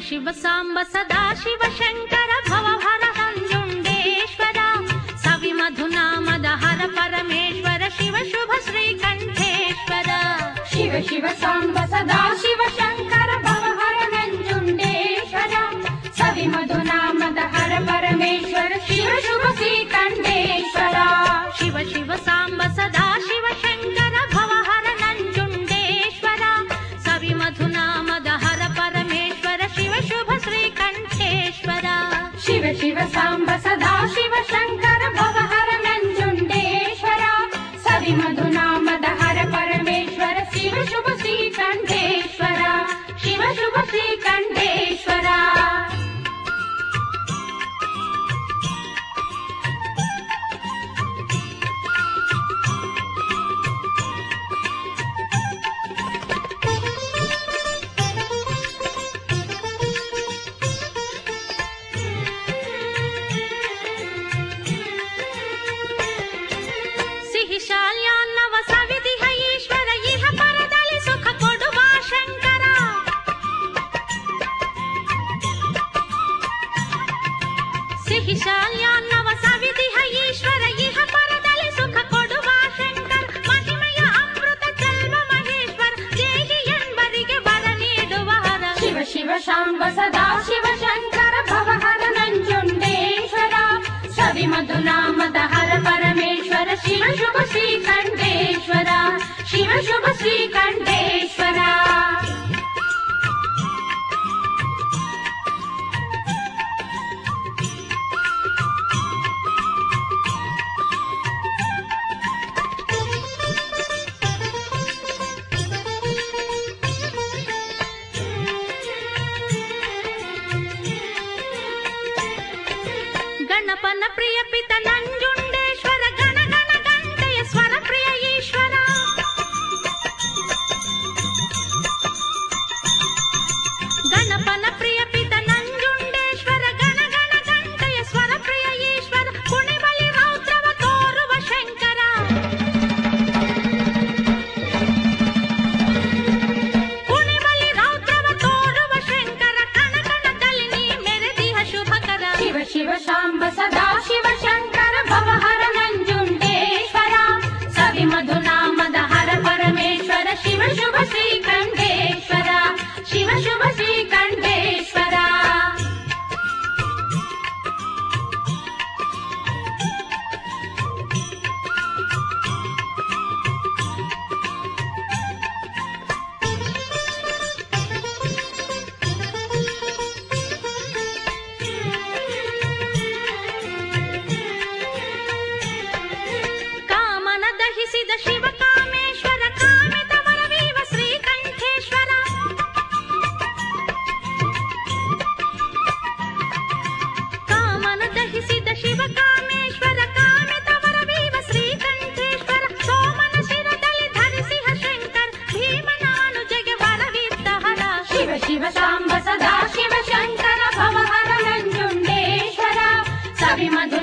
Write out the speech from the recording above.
ಶಿವ ಸಾಂಬ ಸದಾ ಶಿವ ಶಂಕರ ಭವಹರ ನಂಜುಂಡೇಶ್ವರ ಸವಿ ಮಧುನಾಮದ ಹರ ಪರಮೇಶ್ವರ ಶಿವ ಶುಭ ಶ್ರೀಕಂಠೇಶ್ವರ ಶಿವ ಶಿವ ಸಾಂಬ ಸದಾ ಶಿವ ಶಂಕರ ಭವಹರ ನಂಜುಂಡೇಶ್ವರ ಸವಿ ಮಧುನಾಮದ ಹರ ಪರಮೇಶ್ವರ ಶಿವ ಶುಭ ಶ್ರೀಕಂಠೇಶ್ವರ ಶಿವ ಶಿವ ಸಾಂಬ ಸದಾ ಶಿವ ಶಂಕರ ಭವಹರ ನಂಜುಂಡೇಶ್ವರ ಸವಿ ಮಧುನಾಮದ ಹರ ಪರಮೇಶ್ವರ ಶಿವ ಶುಭ ಶ್ರೀಕಂಠೇಶ್ವರ ಶಿವ ಶಿವ ಸಾಂಬ ಸದಾ ಶಿವ ಶಂಕರ ಭವಹರ ನಂಜುಂಡೇಶ್ವರ ಸವಿ ಮಧುನಾಮದ ಹರ ಪರಮೇಶ್ವರ ಶಿವ ಶುಭ ಶ್ರೀಕಂಠೇಶ್ವರ ಶಿವ ಶುಭ ಶ್ರೀಕಂಠೇಶ್ವರ ಸಿಹಿ ಶಾಲ್ಯಾನ್ನವ ಸವಿದಿಹ ಈಶ್ವರ ಇಹ ಪರದಲ್ಲಿ ಸುಖ ಕೊಡುವ ಶಂಕರ ಸಿಹಿ ಶಾಲ್ಯಾನ್ನವ ಸವಿದಿಹ ಈಶ್ವರ ಇಹ ಪರದಲ್ಲಿ ಸುಖ ಕೊಡುವ ಶಂಕರ ಮಹಿಮೆಯ ಅಮೃತ ಚೆಲ್ವ ಮಹೇಶ್ವರ ದೇಹಿ ಎಂಬರಿಗೆ ವರ ನೀಡುವ ಹರ ಶಿವ ಶಿವ ಶಾಂಬ ಸದಾ ಶಿವ ಶಂಕರ ಭವಹರ ನಂಜುಂಡೇಶ್ವರ ಸವಿ ಮಧುನಾಮದ ಹರ ಪರಮೇಶ್ವರ ಶಿವ ಶುಭ ಶ್ರೀಕಂಠೇಶ್ವರ ಶಿವ ಶುಭ ಶ್ರೀಕಂಠೇಶ್ವರ ಗಣಪನ ಪ್ರಿಯ ಪಿತ ನಂಜುಂಡೇಶ್ವರ ಗಣ ಗಣ ಗಂಟೆಯ ಸ್ವರ ಪ್ರಿಯ ಈಶ್ವರ ಗಣಪನ ಪ್ರಿಯ ಪಿತ ನಂಜುಂಡೇಶ್ವರ ಗಣ ಗಣ ಗಂಟೆಯ ಸ್ವರ ಪ್ರಿಯ ಈಶ್ವರ ಕುಣಿಬಲಿ ರೌದ್ರವ ತೋರುವ ಶಂಕರ ಕುಣಿಬಲಿ ರೌದ್ರವ ತೋರುವ ಶಂಕರ ಕಣ ಕಣದಲ್ಲಿ ನೀ ಮೆರೆದಿಹ ಶುಭಕರ ಶಿವ ಶಿವ ಶಾಂಬ ಸದಾ ಶಿವ ಶಂಕರ ಭವಹರ ನಂಜುಂಡೇಶ್ವರ ಸವಿ ಮಧುನಾಮದ ಹರ ಪರಮೇಶ್ವರ ಶಿವ ಶುಭ ಶ್ರೀಕಂಠೇಶ್ವರ ಶಿವ ಶುಭ ಶ್ರೀಕಂಠೇಶ್ವರ ಕಾಮನ ದಹಿಸಿದ ಶಿವ ಕಾಮೇಶ್ವರ ಕಾಮಿತ ವರವೀವ ಶ್ರೀಕಂಠೇಶ್ವರ ಕಾಮನ ದಹಿಸಿದ ಶಿವ ಕಾಮೇಶ್ವರ ಕಾಮಿತ ವರವೀವ ಶ್ರೀಕಂಠೇಶ್ವರ ಸೋಮನ ಶಿರದಲ್ಲಿ ಧರಿಸಿಹ ಶಂಕರ ಭೀಮನಾನುಜಗೆ ವರವಿದ್ದ ಹರ ಶಿವ ಶಿವ ಶಾಂಬ ಸದಾ ಶಿವ ಶಂಕರ ಭವಹರ ನಂಜುಂಡೇಶ್ವರ ಸವಿ ಮಧು